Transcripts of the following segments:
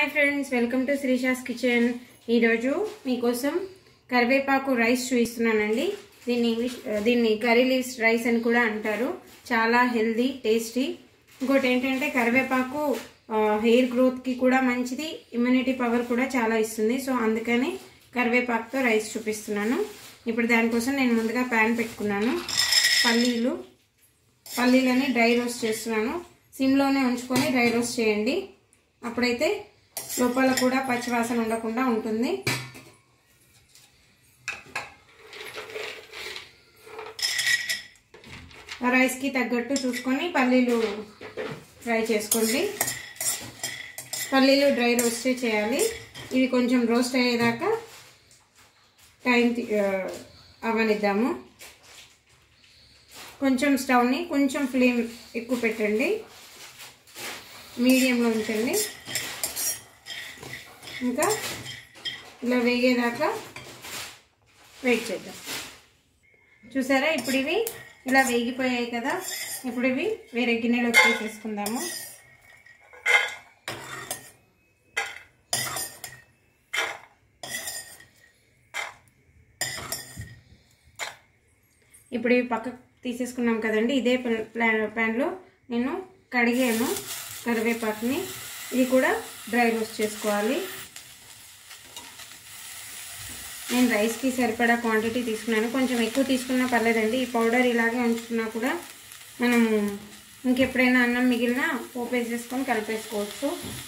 hi friends welcome to Sreesha's kitchen ఈరోజు మీకోసం కరివేపాకు రైస్ చూపిస్తున్నానండి దీన్ని ఇంగ్లీష్ దీన్ని కర్రీ లీవ్స్ రైస్ అని కూడా అంటారు చాలా హెల్దీ టేస్టీ ఇంకోటి ఏంటంటే కరివేపాకు హెయిర్ గ్రోత్కి కూడా మంచిది ఇమ్యూనిటీ పవర్ కూడా చాలా ఇస్తుంది సో అందుకని కరివేపాకుతో రైస్ చూపిస్తున్నాను ఇప్పుడు దానికోసం నేను ముందుగా ప్యాన్ పెట్టుకున్నాను పల్లీలు పల్లీలని డ్రై రోస్ట్ చేస్తున్నాను సిమ్లోనే ఉంచుకొని డ్రై రోస్ట్ చేయండి అప్పుడైతే లోపల కూడా పచ్చివాసన ఉండకుండా ఉంటుంది రైస్కి తగ్గట్టు చూసుకొని పల్లీలు ఫ్రై చేసుకోండి పల్లీలు డ్రై రోస్ట్ చేయాలి ఇవి కొంచెం రోస్ట్ అయ్యేదాకా టైం అవనిద్దాము కొంచెం స్టవ్ని కొంచెం ఫ్లేమ్ ఎక్కువ పెట్టండి మీడియంలో ఉంచండి ఇంకా ఇలా వేగేదాకా వెయిట్ చేద్దాం చూసారా ఇప్పుడు ఇవి ఇలా వేగిపోయాయి కదా ఇప్పుడు ఇవి వేరే గిన్నెలోకి తీసేసుకుందాము ఇప్పుడు ఇవి పక్కకు తీసేసుకున్నాం కదండి ఇదే ప్యాన్లో నేను కడిగాను కరివేపాకుని ఇది కూడా డ్రై రోస్ట్ చేసుకోవాలి నేను రైస్కి సరిపడా క్వాంటిటీ తీసుకున్నాను కొంచెం ఎక్కువ తీసుకున్నా పర్లేదండి ఈ పౌడర్ ఇలాగే ఉంచుకున్నా కూడా మనము ఇంకెప్పుడైనా అన్నం మిగిలినా పోపేసేసుకొని కలిపేసుకోవచ్చు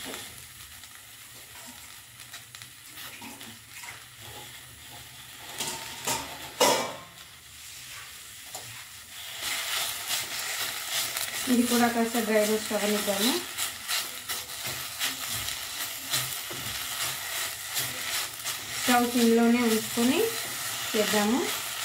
ఇది కూడా కాస్త డ్రై రోస్ట్ అవనిద్దాము స్టవ్ సిమ్లోనే ఉంచుకొని చేద్దాము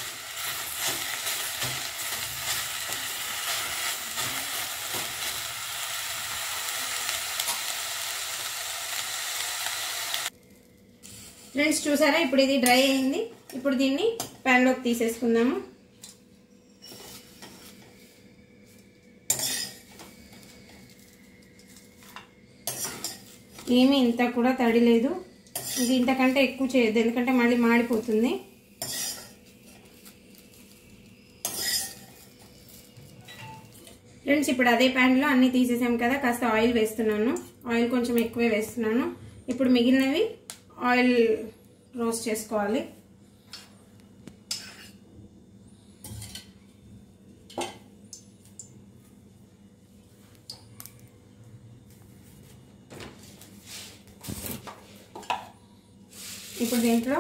ఫ్రెండ్స్ చూసారా ఇప్పుడు ఇది డ్రై అయింది ఇప్పుడు దీన్ని ప్యాన్లోకి తీసేసుకుందాము ఏమీ ఇంత కూడా తడి లేదు ఇది ఇంతకంటే ఎక్కువ చేయొద్దు ఎందుకంటే మళ్ళీ మాడిపోతుంది ఫ్రెండ్స్ ఇప్పుడు అదే ప్యాన్లో అన్నీ తీసేసాం కదా కాస్త ఆయిల్ వేస్తున్నాను ఆయిల్ కొంచెం ఎక్కువే వేస్తున్నాను ఇప్పుడు మిగిలినవి ఆయిల్ రోస్ట్ చేసుకోవాలి ఇప్పుడు దీంట్లో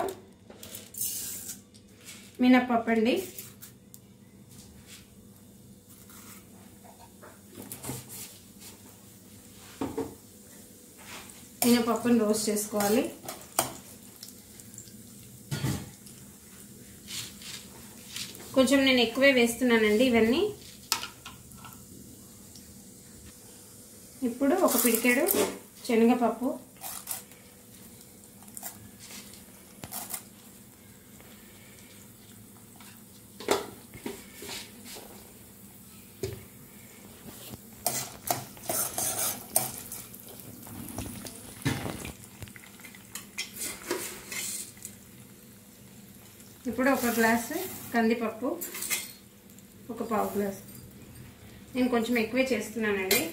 మినప్పప్పు అండి మినపప్పుని రోస్ట్ చేసుకోవాలి కొంచెం నేను ఎక్కువే వేస్తున్నానండి ఇవన్నీ ఇప్పుడు ఒక పిడికెడు శనగపప్పు ఇప్పుడు ఒక గ్లాసు కందిపప్పు ఒక పావు గ్లాసు నేను కొంచెం ఎక్కువే చేస్తున్నానండి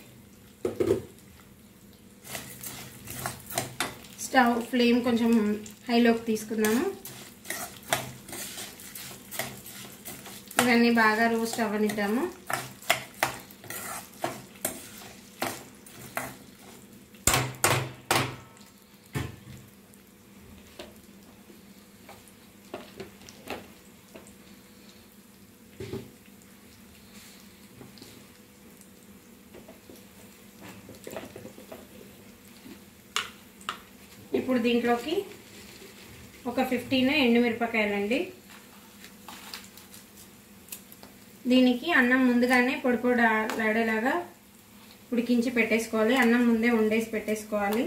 స్టవ్ ఫ్లేమ్ కొంచెం హైలోకి తీసుకున్నాను ఇవన్నీ బాగా రోస్ట్ అవ్వనిద్దాము ఇప్పుడు దీంట్లోకి ఒక ఫిఫ్టీన్ ఎండుమిరపకాయలండి దీనికి అన్నం ముందుగానే పొడి పొడి లాడేలాగా ఉడికించి పెట్టేసుకోవాలి అన్నం ముందే వండేసి పెట్టేసుకోవాలి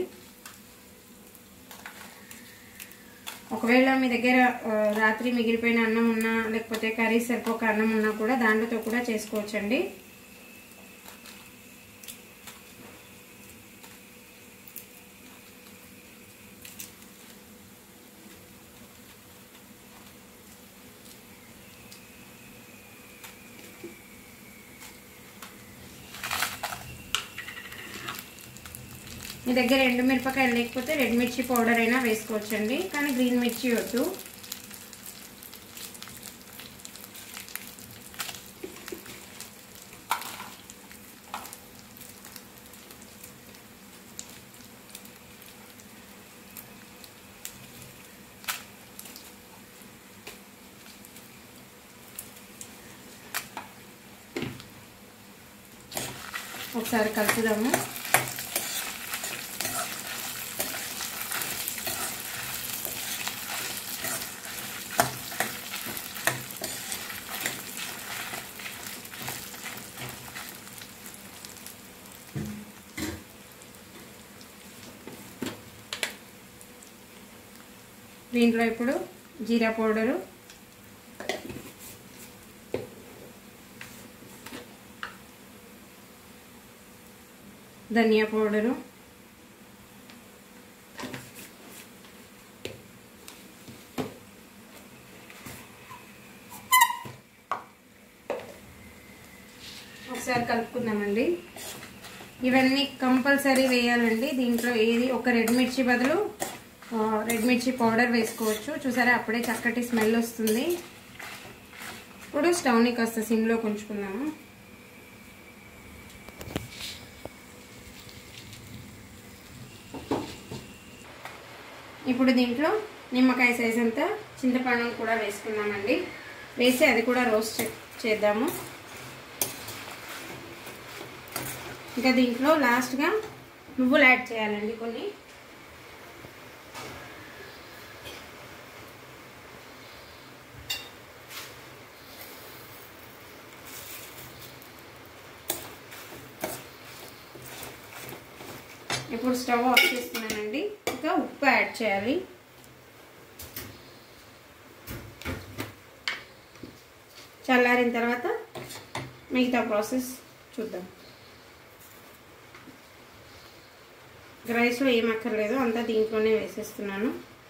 ఒకవేళ మీ దగ్గర రాత్రి మిగిలిపోయిన అన్నం ఉన్నా లేకపోతే కర్రీ సరిపోక అన్నం ఉన్నా కూడా దాంట్తో కూడా చేసుకోవచ్చండి మీ దగ్గర ఎండు మిరపకాయలు లేకపోతే రెడ్ మిర్చి పౌడర్ అయినా వేసుకోవచ్చండి కానీ గ్రీన్ మిర్చి వద్దు ఒకసారి కలుపుదాము దీంట్లో ఇప్పుడు జీరా పౌడరు ధనియా పౌడరు ఒకసారి కలుపుకుందామండి ఇవన్నీ కంపల్సరీ వేయాలండి దీంట్లో ఏది ఒక రెడ్ మిర్చి బదులు ఆ, రెడ్ మిర్చి పౌడర్ వేసుకోవచ్చు చూసారా అప్పుడే చక్కటి స్మెల్ వస్తుంది ఇప్పుడు స్టవ్ని కాస్త సిమ్లో ఉంచుకుందాము ఇప్పుడు దీంట్లో నిమ్మకాయ సైజ్ అంతా చింతపండు కూడా వేసుకున్నామండి వేసి అది కూడా రోస్ట్ చే- చేద్దాము ఇంకా దీంట్లో లాస్ట్గా నువ్వులు యాడ్ చేయాలండి కొన్ని ఇప్పుడు స్టవ్ ఆఫ్ చేస్తున్నానండి ఇంకా ఉప్పు యాడ్ చేయాలి చల్లారిన తర్వాత మిగతా ప్రాసెస్ చూద్దాం రైస్లో ఏం అక్కర్లేదు అంతా దీంట్లోనే వేసేస్తున్నాను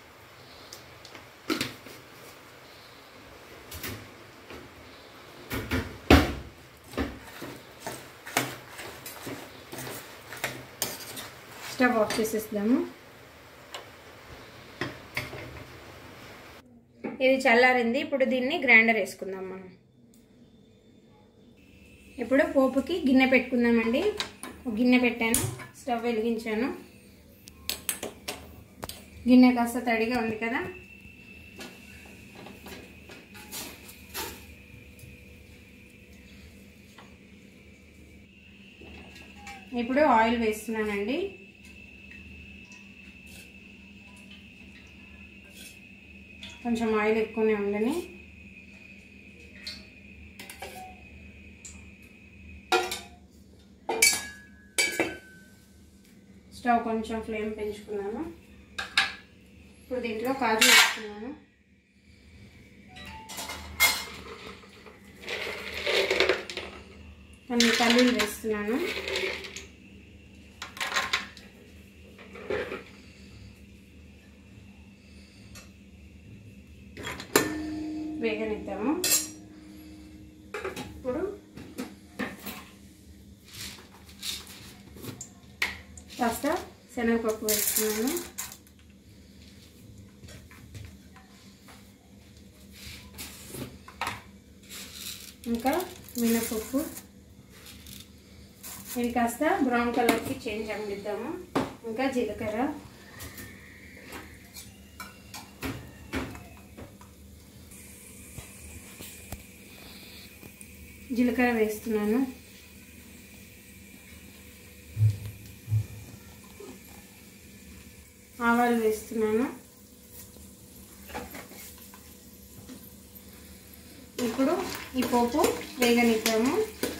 స్టవ్ ఆఫ్ చేసేద్దాము ఇది చల్లారింది ఇప్పుడు దీన్ని గ్రైండర్ వేసుకుందాం మనం ఇప్పుడు పోపుకి గిన్నె పెట్టుకుందామండి ఒక గిన్నె పెట్టాను స్టవ్ వెలిగించాను గిన్నె కాస్త తడిగా ఉంది కదా ఇప్పుడు ఆయిల్ వేస్తున్నానండి కొంచెం ఆయిల్ ఎక్కువనే ఉండని స్టవ్ కొంచెం ఫ్లేమ్ పెంచుకున్నాను ఇప్పుడు దీంట్లో కాజు వేస్తున్నాను కొన్ని పల్లీలు వేస్తున్నాను వేగనిద్దాము ఇప్పుడు కాస్త శనగపప్పు వేస్తున్నాను ఇంకా మినపప్పు ఇది కాస్త బ్రౌన్ కలర్కి చేంజ్ అవ్వనిద్దాము ఇంకా జీలకర్ర జీలకర్ర వేస్తున్నాను ఆవాలు వేస్తున్నాను ఇప్పుడు ఈ పోపు వేగనిద్దాము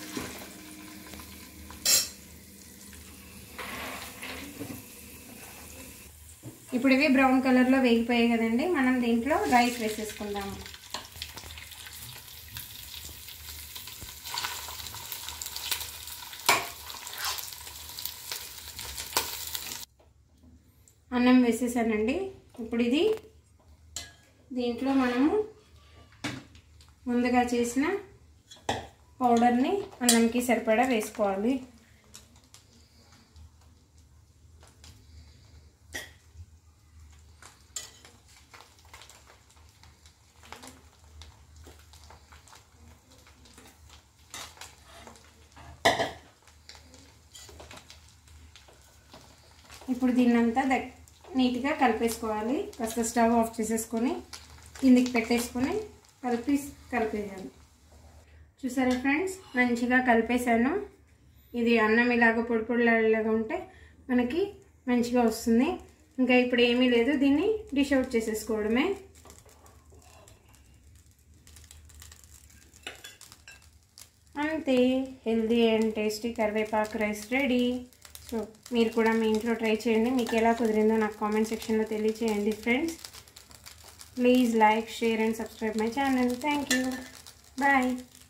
ఇప్పుడు ఇవి బ్రౌన్ కలర్లో వేగిపోయాయి కదండి మనం దీంట్లో రైస్ వేసేసుకుందాము అన్నం వేసేసానండి ఇప్పుడు ఇది దీంట్లో మనము ముందుగా చేసిన పౌడర్ని అన్నంకి సరిపడా వేసుకోవాలి ఇప్పుడు దీన్నంతా దగ్ నీట్గా కలిపేసుకోవాలి కాస్త స్టవ్ ఆఫ్ చేసేసుకొని కిందికి పెట్టేసుకొని కలిపి కలిపేయాలి చూసారా ఫ్రెండ్స్ మంచిగా కలిపేసాను ఇది అన్నం ఇలాగ పొడి పొడిలాగా ఉంటే మనకి మంచిగా వస్తుంది ఇంకా ఇప్పుడు ఏమీ లేదు దీన్ని డిష్ అవుట్ చేసేసుకోవడమే అంతే హెల్దీ అండ్ టేస్టీ కరివేపాకు రైస్ రెడీ సో మీరు కూడా మీ ఇంట్లో ట్రై చేయండి మీకు ఎలా కుదిరిందో నాకు కామెంట్ సెక్షన్లో తెలియచేయండి friends please like share and subscribe my channel thank you bye